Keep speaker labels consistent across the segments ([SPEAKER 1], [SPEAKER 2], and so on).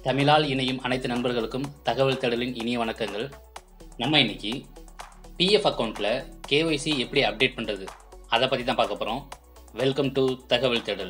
[SPEAKER 1] தமிழால் இணையும் அனைத்து நண்பர்களுக்கும் தகவல் தேடலின் இனிய வணக்கங்கள் நம்ம இன்னைக்கு பிஎஃப் அக்கௌண்ட்டில் கேஒய்சி எப்படி அப்டேட் பண்ணுறது அதை பற்றி தான் பார்க்க போகிறோம் வெல்கம் டு தகவல் தேடல்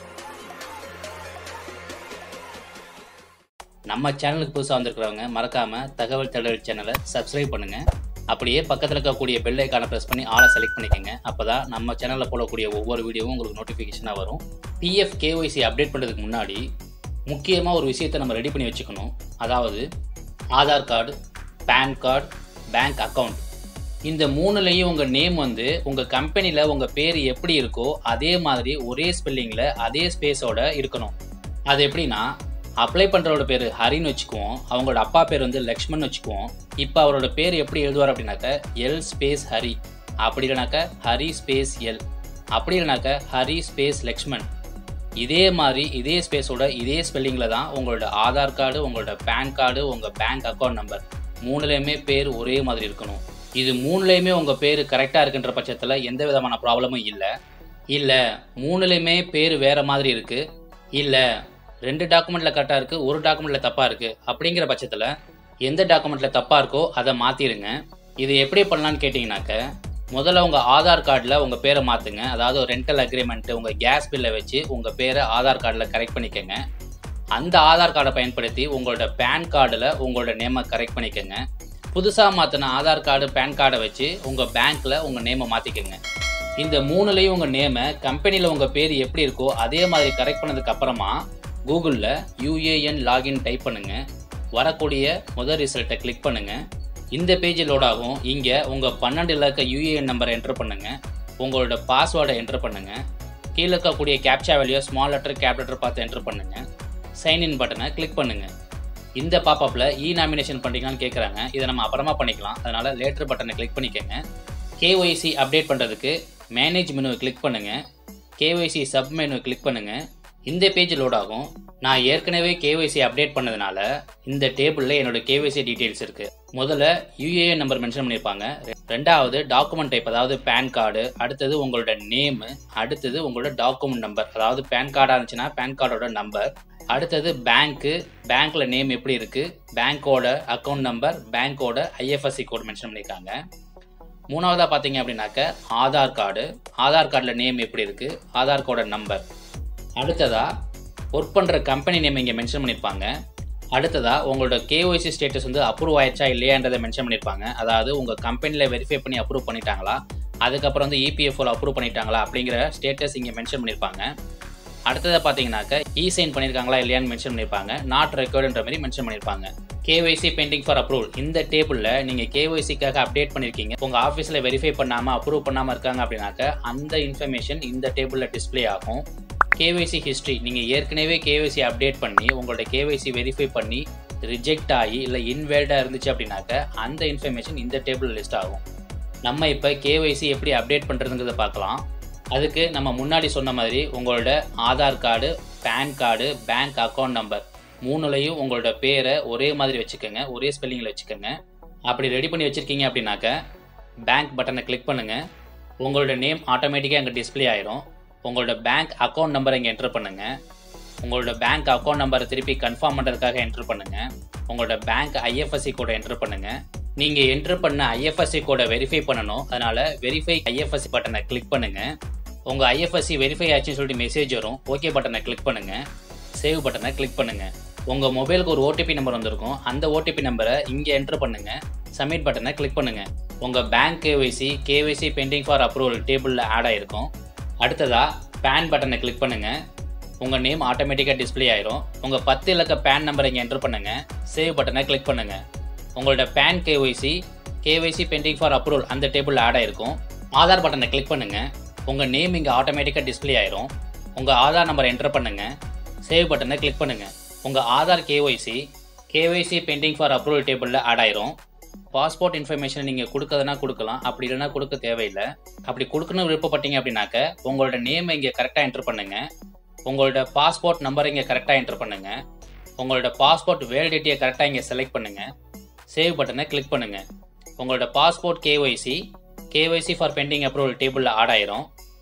[SPEAKER 1] நம்ம சேனலுக்கு புதுசாக வந்திருக்கிறவங்க மறக்காமல் தகவல் தேடல் சேனலை சப்ஸ்கிரைப் பண்ணுங்கள் அப்படியே பக்கத்தில் இருக்கக்கூடிய பெல் ஐக்கானை ப்ரெஸ் பண்ணி ஆளை செலக்ட் பண்ணிக்கோங்க அப்போ தான் நம்ம சேனலில் போடக்கூடிய ஒவ்வொரு வீடியோவும் உங்களுக்கு நோட்டிஃபிகேஷனாக வரும் பிஎஃப் கேஒய்சி அப்டேட் பண்ணுறதுக்கு முன்னாடி முக்கியமாக ஒரு விஷயத்தை நம்ம ரெடி பண்ணி வச்சுக்கணும் அதாவது Aadhaar card PAN card bank account இந்த மூணுலேயும் உங்கள் நேம் வந்து உங்கள் கம்பெனியில் உங்கள் பேர் எப்படி இருக்கோ அதே மாதிரி ஒரே ஸ்பெல்லிங்கில் அதே ஸ்பேஸோட இருக்கணும் அது எப்படின்னா அப்ளை பண்ணுறவரோட பேர் ஹரின்னு வச்சுக்குவோம் அவங்களோட அப்பா பேர் வந்து லக்ஷ்மண் வச்சுக்குவோம் இப்போ அவரோட பேர் எப்படி எழுதுவார் அப்படின்னாக்க எல் ஸ்பேஸ் ஹரி அப்படி இல்லைனாக்க ஹரி ஸ்பேஸ் எல் அப்படி இல்லைனாக்க ஹரி ஸ்பேஸ் லக்ஷ்மண் இதே மாதிரி இதே ஸ்பேஸோட இதே ஸ்பெல்லிங்கில் தான் உங்களோட ஆதார் கார்டு உங்களோட பேன் கார்டு உங்கள் பேங்க் அக்கௌண்ட் நம்பர் மூணுலேயுமே பேர் ஒரே மாதிரி இருக்கணும் இது மூணுலேயுமே உங்கள் பேர் கரெக்டாக இருக்குன்ற பட்சத்தில் எந்த விதமான ப்ராப்ளமும் இல்லை இல்லை மூணுலேயுமே பேர் வேறு மாதிரி இருக்குது இல்லை ரெண்டு டாக்குமெண்ட்டில் கரெக்டாக இருக்குது ஒரு டாக்குமெண்ட்டில் தப்பாக இருக்குது அப்படிங்கிற பட்சத்தில் எந்த டாக்குமெண்ட்டில் தப்பாக இருக்கோ அதை மாற்றிடுங்க இது எப்படி பண்ணலான்னு கேட்டிங்கனாக்க முதல்ல உங்கள் ஆதார் கார்டில் உங்கள் பேரை மாற்றுங்க அதாவது ரெண்டல் அக்ரிமெண்ட்டு உங்கள் கேஸ் பில்லை வச்சு உங்கள் பேரை ஆதார் கார்டில் கரெக்ட் பண்ணிக்கோங்க அந்த ஆதார் கார்டை பயன்படுத்தி உங்களோட பேன் கார்டில் உங்களோட நேமை கரெக்ட் பண்ணிக்கோங்க புதுசாக மாற்றின ஆதார் கார்டு பேன் கார்டை வச்சு உங்கள் பேங்க்கில் உங்கள் நேமை மாற்றிக்கோங்க இந்த மூணுலேயும் உங்கள் நேமை கம்பெனியில் உங்கள் பேர் எப்படி இருக்கோ அதே மாதிரி கரெக்ட் பண்ணதுக்கு அப்புறமா கூகுளில் யூஏஎன் லாகின் டைப் பண்ணுங்கள் வரக்கூடிய முதல் ரிசல்ட்டை கிளிக் பண்ணுங்கள் இந்த பேஜ் லோட் ஆகும் இங்கே உங்கள் பன்னெண்டு இலக்க யூஏஎன் நம்பரை என்டர் பண்ணுங்கள் உங்களோட பாஸ்வேர்டை என்டர் பண்ணுங்கள் கீழே இருக்கக்கூடிய captcha value small letter cap letter பார்த்து என்டர் பண்ணுங்கள் சைன்இன் பட்டனை கிளிக் பண்ணுங்கள் இந்த பாப்பப்பில் இ நாமினேஷன் பண்ணுறீங்களான்னு கேட்குறாங்க இதை நம்ம அப்புறமா பண்ணிக்கலாம் அதனால் லேட்டர் பட்டனை கிளிக் பண்ணிக்கோங்க கேஒய்சி அப்டேட் பண்ணுறதுக்கு மேனேஜ் மெனுவை கிளிக் பண்ணுங்கள் கேஒய்சி சப் மெனுவை கிளிக் பண்ணுங்கள் இந்த பேஜ் லோட் ஆகும் நான் ஏற்கனவே கேஒய்சி அப்டேட் பண்ணதுனால இந்த டேபிளில் என்னோட கேஒய்சி டீட்டெயில்ஸ் இருக்குது முதல்ல யூஏஎன் நம்பர் மென்ஷன் பண்ணியிருப்பாங்க ரெண்டாவது டாக்குமெண்ட் டைப் அதாவது பேன் கார்டு அடுத்தது உங்களோட நேமு அடுத்தது உங்களோட டாக்குமெண்ட் நம்பர் அதாவது பேன் கார்டாக இருந்துச்சுன்னா பேன் கார்டோட நம்பர் அடுத்தது பேங்க்கு பேங்க்கில் நேம் எப்படி இருக்குது பேங்க்கோட அக்கௌண்ட் நம்பர் பேங்க்கோட ஐஎஃப்எஸ்சி கோட் மென்ஷன் பண்ணியிருக்காங்க மூணாவதாக பார்த்தீங்க அப்படின்னாக்க ஆதார் கார்டு ஆதார் கார்டில் நேம் எப்படி இருக்குது ஆதார் கார்டோட நம்பர் அடுத்ததாக ஒர்க் பண்ணுற கம்பெனி நேம் இங்கே மென்ஷன் பண்ணியிருப்பாங்க அடுத்ததாக உங்களோட கேஒய்சி ஸ்டேட்டஸ் வந்து அப்ரூவ் ஆயிடுச்சா இல்லையான்றதை மென்ஷன் பண்ணியிருப்பாங்க அதாவது உங்கள் கம்பெனியில் வெரிஃபை பண்ணி அப்ரூவ் பண்ணிட்டாங்களா அதுக்கப்புறம் வந்து இபிஎஃப்ஓவில் அப்ரூவ் பண்ணிட்டாங்களா அப்படிங்கிற ஸ்டேட்டஸ் இங்கே மென்ஷன் பண்ணியிருப்பாங்க அடுத்ததாக பார்த்தீங்கன்னாக்க இ சைன் பண்ணியிருக்காங்களா இல்லையான்னு மென்ஷன் பண்ணியிருப்பாங்க நாட் ரெக்கார்டுன்ற மாதிரி மென்ஷன் பண்ணியிருப்பாங்க கேஒய்சி பெண்டிங் ஃபார் அப்ரூவல் இந்த டேபிளில் நீங்கள் கேஒய்சிக்காக அப்டேட் பண்ணியிருக்கீங்க உங்கள் ஆஃபீஸில் வெரிஃபை பண்ணாமல் அப்ரூவ் பண்ணாமல் இருக்காங்க அப்படின்னாக்க அந்த இன்ஃபர்மேஷன் இந்த டேபிளில் டிஸ்பிளே ஆகும் கேஒய்சி ஹிஸ்ட்ரி நீங்கள் ஏற்கனவே கேஒய்சி அப்டேட் பண்ணி உங்களோட கேஒய்சி வெரிஃபை பண்ணி ரிஜெக்ட் ஆகி இல்லை இன்வேல்டாக இருந்துச்சு அப்படின்னாக்க அந்த இன்ஃபர்மேஷன் இந்த டேபிள் லிஸ்ட் ஆகும் நம்ம இப்போ கேஒய்சி எப்படி அப்டேட் பண்ணுறதுங்கிறத பார்க்கலாம் அதுக்கு நம்ம முன்னாடி சொன்ன மாதிரி உங்களோட Aadhaar card PAN card bank account number மூணுலையும் உங்களோட பேரை ஒரே மாதிரி வச்சுக்கோங்க ஒரே ஸ்பெல்லிங்கில் வச்சுக்கோங்க அப்படி ரெடி பண்ணி வச்சுருக்கீங்க அப்படின்னாக்க பேங்க் பட்டனை கிளிக் பண்ணுங்கள் உங்களோட நேம் ஆட்டோமேட்டிக்காக அங்கே டிஸ்பிளே ஆயிரும் உங்களோட பேங்க் அக்கௌண்ட் நம்பரை இங்கே என்ட்ரு பண்ணுங்கள் உங்களோட பேங்க் அக்கௌண்ட் நம்பரை திருப்பி கன்ஃபார்ம் பண்ணுறதுக்காக என்ட்ரு பண்ணுங்கள் உங்களோட பேங்க் ஐஎஃப்எஸ்சி கோடை என்ட்ரு பண்ணுங்கள் நீங்கள் என்ட்ரு பண்ண ஐஎஃப்எஸ்சி கோடை வெரிஃபை பண்ணணும் அதனால் வெரிஃபை ஐஎஃப்எஸ்சி பட்டனை கிளிக் பண்ணுங்கள் உங்கள் ஐஎஃப்எஸ்சி வெரிஃபை ஆச்சுன்னு சொல்லிட்டு மெசேஜ் வரும் ஓகே பட்டனை கிளிக் பண்ணுங்கள் சேவ் பட்டனை கிளிக் பண்ணுங்கள் உங்கள் மொபைலுக்கு ஒரு ஓடிபி நம்பர் வந்திருக்கும் அந்த ஓடிபி நம்பரை இங்கே என்ட்ரு பண்ணுங்கள் சப்மிட் பட்டனை கிளிக் பண்ணுங்கள் உங்கள் bank KYC KYC pending for approval டேபிளில் ஆட் ஆகிருக்கும் அடுத்ததாக பேன் பட்டனை கிளிக் பண்ணுங்கள் உங்கள் நேம் ஆட்டோமேட்டிக்காக டிஸ்பிளே ஆயிரும் உங்கள் பத்து இலக்க பேன் நம்பரை இங்கே என்ட்ரு பண்ணுங்கள் சேவ் பட்டனை கிளிக் பண்ணுங்கள் உங்களோட PAN KYC KYC pending for approval அந்த டேபிளில் ஆட் ஆகிருக்கும் ஆதார் பட்டனை கிளிக் பண்ணுங்கள் உங்கள் நேம் இங்கே ஆட்டோமேட்டிக்காக டிஸ்பிளே ஆயிரும் உங்கள் ஆதார் நம்பரை என்ட்ரு பண்ணுங்கள் சேவ் பட்டனை கிளிக் பண்ணுங்கள் உங்கள் Aadhaar KYC KYC pending for approval டேபிளில் ஆட் ஆயிரும் பாஸ்போர்ட் இன்ஃபர்மேஷன் நீங்கள் கொடுக்கறதுனா கொடுக்கலாம் அப்படி இல்லைனா கொடுக்க தேவையில்லை அப்படி கொடுக்கணும் விருப்பப்பட்டீங்க அப்படின்னாக்க உங்களோட நேம் இங்கே கரெக்டாக என்ட்ரு பண்ணுங்கள் உங்களோட பாஸ்போர்ட் நம்பர் இங்கே கரெக்டாக என்ட்ரு பண்ணுங்கள் உங்களோட பாஸ்போர்ட் வேலிடிட்டியை கரெக்டாக இங்கே செலக்ட் பண்ணுங்கள் சேவ் பட்டனை கிளிக் பண்ணுங்கள் உங்களோட passport KYC KYC for pending approval டேபிளில் ஆட் ஆயிரும்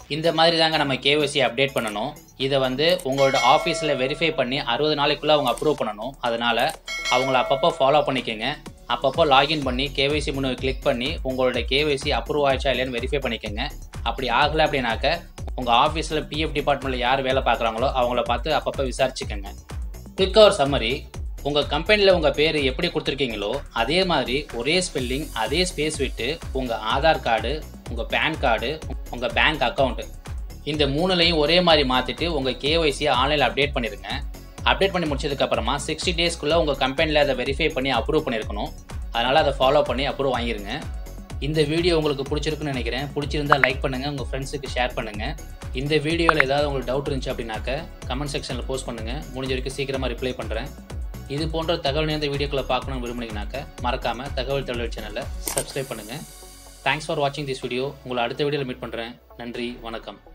[SPEAKER 1] இந்த மாதிரி தாங்க நம்ம கேஒசி அப்டேட் பண்ணணும் இதை வந்து உங்களோட ஆஃபீஸில் வெரிஃபை பண்ணி அறுபது நாளைக்குள்ளே அவங்க அப்ரூவ் பண்ணணும் அதனால் அவங்கள அப்பப்போ ஃபாலோ பண்ணிக்கோங்க அப்பப்போ லாகின் பண்ணி கேவைசி முன்னு கிளிக் பண்ணி உங்களோட கேவைசி அப்ரூவ் ஆயிடுச்சா இல்லையான்னு வெரிஃபை பண்ணிக்கோங்க அப்படி ஆகலை அப்படின்னாக்க உங்கள் ஆஃபீஸில் பிஎஃப் டிபார்ட்மெண்ட்டில் யார் வேலை பார்க்குறாங்களோ அவங்கள பார்த்து அப்பப்போ விசாரிச்சுக்கோங்க குயிக் ஒரு சம்மரி உங்கள் கம்பெனியில் உங்கள் பேர் எப்படி கொடுத்துருக்கீங்களோ அதே மாதிரி ஒரே ஸ்பெல்லிங் அதே ஸ்பேஸ் விட்டு உங்கள் ஆதார் கார்டு உங்கள் பேன் கார்டு உங்கள் பேங்க் அக்கௌண்ட்டு இந்த மூணுலையும் ஒரே மாதிரி மாற்றிட்டு உங்கள் கேஒய்சியை ஆன்லைனில் அப்டேட் பண்ணிடுங்க அப்டேட் பண்ணி முடிச்சதுக்கப்புறமா சிக்ஸ்டி டேஸ்க்குள்ளே உங்கள் கம்பெனியில் அதை வெரிஃபை பண்ணி அப்ரூவ் பண்ணியிருக்கணும் அதனால் அதை ஃபாலோ பண்ணி அப்ரூவ் வாங்கிருங்க இந்த வீடியோ உங்களுக்கு பிடிச்சிருக்குன்னு நினைக்கிறேன் பிடிச்சிருந்தா லைக் பண்ணுங்கள் உங்கள் ஃப்ரெண்ட்ஸுக்கு ஷேர் பண்ணுங்கள் இந்த வீடியோவில் ஏதாவது உங்களுக்கு டவுட் இருந்துச்சு அப்படின்னாக்க கமெண்ட் செக்ஷனில் போஸ்ட் பண்ணுங்கள் முடிஞ்ச வரைக்கும் சீக்கிரமாக ரிப்ளை பண்ணுறேன் இது போன்ற தகவல் நேர்ந்த வீடியோக்களை பார்க்கணும்னு விரும்புனீங்கனாக்க மறக்காமல் தகவல் தகவல் சேனலை சப்ஸ்கிரைப் பண்ணுங்கள் தேங்க்ஸ் ஃபார் வாட்சிங் திஸ் வீடியோ உங்களை அடுத்த வீடியோவில் மீட் பண்ணுறேன் நன்றி வணக்கம்